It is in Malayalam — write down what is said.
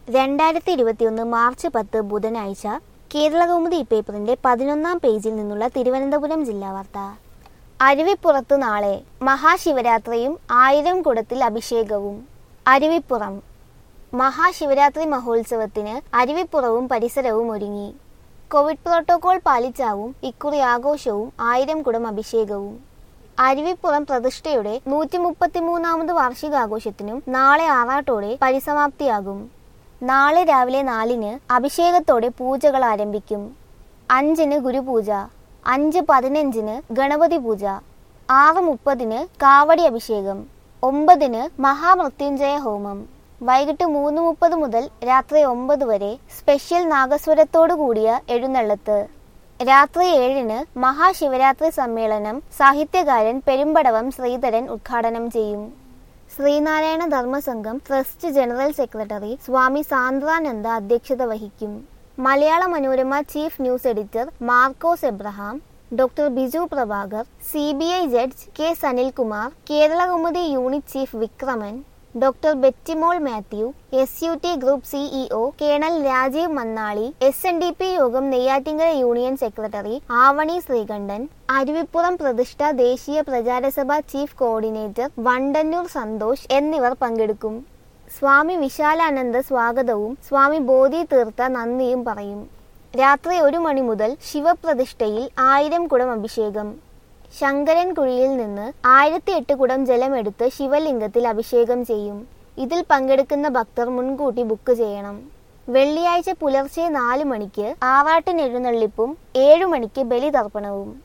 രണ്ടായിരത്തി ഇരുപത്തിയൊന്ന് മാർച്ച് പത്ത് ബുധനാഴ്ച കേരളകൗമുദി പേപ്പറിന്റെ പതിനൊന്നാം പേജിൽ നിന്നുള്ള തിരുവനന്തപുരം ജില്ലാ വാർത്ത അരുവിപ്പുറത്ത് നാളെ മഹാശിവരാത്രിയും ആയിരം കുടത്തിൽ അഭിഷേകവും അരുവിപ്പുറം മഹാശിവരാത്രി മഹോത്സവത്തിന് അരുവിപ്പുറവും പരിസരവും ഒരുങ്ങി കോവിഡ് പ്രോട്ടോകോൾ പാലിച്ചാവും ഇക്കുറി ആഘോഷവും ആയിരം കുടം അഭിഷേകവും അരുവിപ്പുറം പ്രതിഷ്ഠയുടെ നൂറ്റി മുപ്പത്തിമൂന്നാമത് വാർഷികാഘോഷത്തിനും നാളെ ആറാട്ടോടെ പരിസമാപ്തിയാകും നാളെ രാവിലെ നാലിന് അഭിഷേകത്തോടെ പൂജകൾ ആരംഭിക്കും അഞ്ചിന് ഗുരുപൂജ അഞ്ച് പതിനഞ്ചിന് ഗണപതി പൂജ ആറ് മുപ്പതിന് കാവടി അഭിഷേകം ഒമ്പതിന് മഹാമൃത്യുഞ്ജയ ഹോമം വൈകിട്ട് മൂന്ന് മുപ്പത് മുതൽ രാത്രി ഒമ്പത് വരെ സ്പെഷ്യൽ നാഗസ്വരത്തോടു കൂടിയ എഴുന്നള്ളത്ത് രാത്രി ഏഴിന് മഹാശിവരാത്രി സമ്മേളനം സാഹിത്യകാരൻ പെരുമ്പടവം ശ്രീധരൻ ഉദ്ഘാടനം ചെയ്യും Sreenarayana Dharmasangham trust general secretary Swami Sandrananda അധ്യക്ഷത വഹിക്കും Malayala Manorama chief news editor Markose Abraham doctor Biju Prabhakar C B I judge K Sanilkumar Kerala Kaumudi unit chief Vikraman doctor Bettymol Mathew S U T group CEO colonel Rajeev Mannali S N D P Yogam Neyyattinkara union secretary Avani Sreekantan Aruvippuram പ്രതിഷ്ഠ ദേശീയ പ്രചാരസഭ ചീഫ് കോർഡിനേറ്റർ വണ്ടന്നൂർ സന്തോഷ് എന്നിവർ പങ്കെടുക്കും സ്വാമി വിശാലാനന്ദ സ്വാഗതവും സ്വാമി ബോധി തീർത്ത നന്ദിയും പറയും രാത്രി ഒരു മണി മുതൽ ശിവപ്രതിഷ്ഠയിൽ ആയിരം കുടം അഭിഷേകം ശങ്കരൻ കുഴിയിൽ നിന്ന് ആയിരത്തി എട്ട് കുടം ജലമെടുത്ത് ശിവലിംഗത്തിൽ അഭിഷേകം ചെയ്യും ഇതിൽ പങ്കെടുക്കുന്ന ഭക്തർ മുൻകൂട്ടി ബുക്ക് ചെയ്യണം വെള്ളിയാഴ്ച പുലർച്ചെ നാല് മണിക്ക് ആറാട്ടിനെഴുന്നള്ളിപ്പും ഏഴു മണിക്ക് ബലിതർപ്പണവും